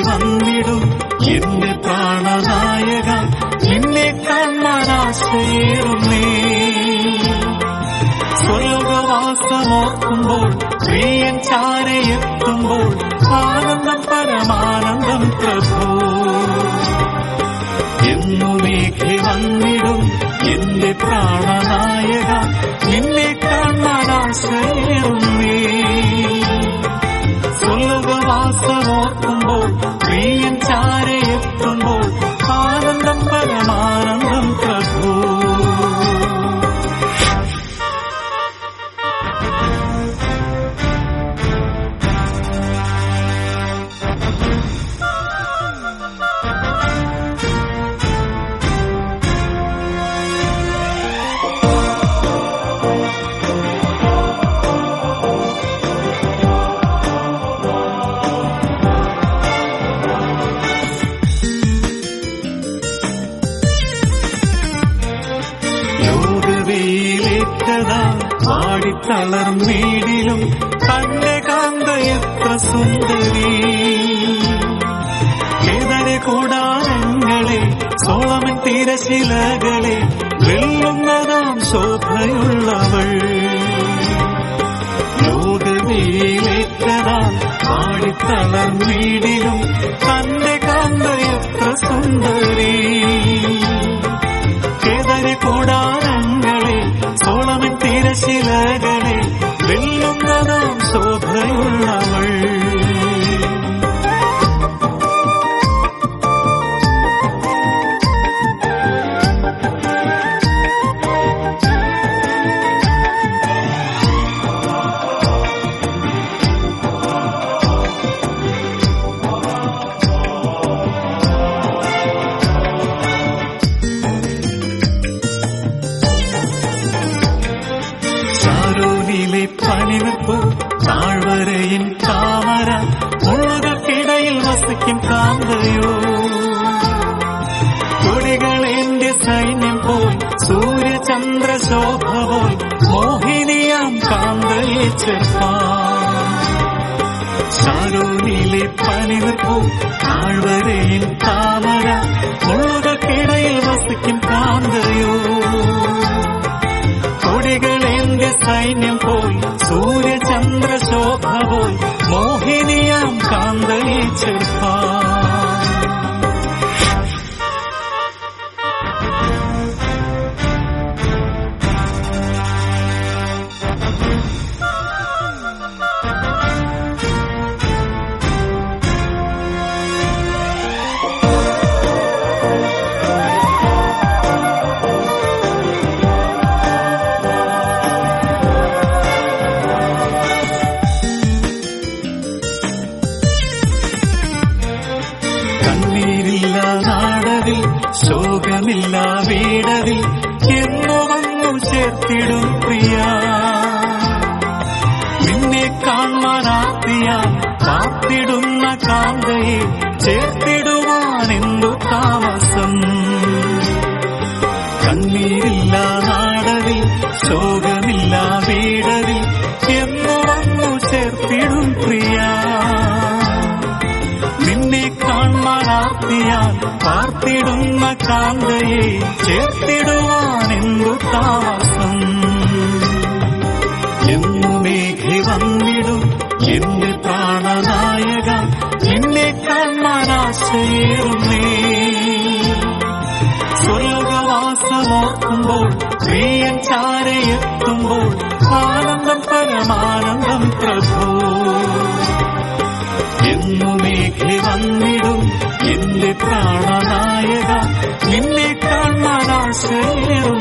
വന്നിടും എന്റെ പ്രാണനായക നിന്നെ കാണാനാശയേറുന്നേ സ്വർഗവാസമോർക്കുമ്പോൾ പ്രിയൻ ചാരയെത്തുമ്പോൾ ആനന്ദം പരമാനന്ദം പ്രഭു എന്നു മേഘെ വന്നിടും എന്റെ പ്രാണനായക നിന്നെ കാണാനാശയേറുന്നേ സ്വർഗവാസമോർക്കുമ്പോൾ പ്രിയൻ ചാരയെത്തുമ്പോൾ ആനന്ദം പരമാനന്ദം പ്രഭു ലോകവെയിലേക്കതാ പാടിത്തളർന്നീടിലും തന്റെ കാന്ത എത്ര സുന്ദരി ഏതരെ കൂടാരങ്ങളെ സോളമൻ തീരശിലകളെ വെല്ലുന്നതാം ശോഭയുള്ളവൾ ലോകവെയിലേക്കതാ പാടിത്തളർന്നീടിലും തന്റെ കാന്ത എത്ര സുന്ദരി കേതരി കൂടാരങ്ങളെ സോളമൻ തീരശിലകളെ വെല്ലുന്നതാം ശോഭയുള്ളവൾ ഷാരോനിലെ പണിനിർപ്പു താഴ്വരയിൻ താമര മുഴുകൾക്കിടയിൽ വസിക്കും കാന്തയോ കൊടികൾ എന്റെ സൈന്യം പോൽ സൂര്യചന്ദ്രശോഭ പോൽ മോഹിനിയാം കാന്തയെ ചേർപ്പാൻ ഷാരോനിലെ പണിനിർപ്പു താഴ്വരയിൻ താമര മുഴുകൾക്കിടയിൽ വസിക്കും കാന്തയോ കൊടികൾ എന്റെ സൈന്യം പോൽ സൂര്യചന്ദ്രശോഭ പോൽ മോഹിനിയാം കാന്തയെ ചേർപ്പാൻ കണ്ണീരില്ല നാടതിൽ ശോകമില്ല വീടതിൽ എന്നു വന്നു ചേർത്തിടും പ്രിയ നിന്നെ കാണാനാത്തിയ കാത്തിടുന്ന കാന്തയെ ചേർത്തിടുവാൻ എന്തു താമസം കണ്ണീരില്ല നാടതിൽ ശോകമില്ല വീടതിൽ എന്നു വന്നു ചേർത്തിടും പ്രിയ നിന്നെ കാണാനാത്തിയാൽ പാർത്തിടുന്ന കാന്തയെ ചേർത്തിടുവാൻ എന്തു താമസം എന്നു മേഘി വന്നിടും എന്റെ പ്രാണനായക നിന്നെ കാണാനാശയേറുന്നേ സ്വർഗവാസമോർക്കുമ്പോൾ പ്രിയൻ ചാരയെത്തുമ്പോൾ ആനന്ദം പരമാനന്ദം പ്രഭു എന്നു മേഘി വന്നിടും എന്റെ പ്രാണനായക നിന്നെ കാണാനാശയേറും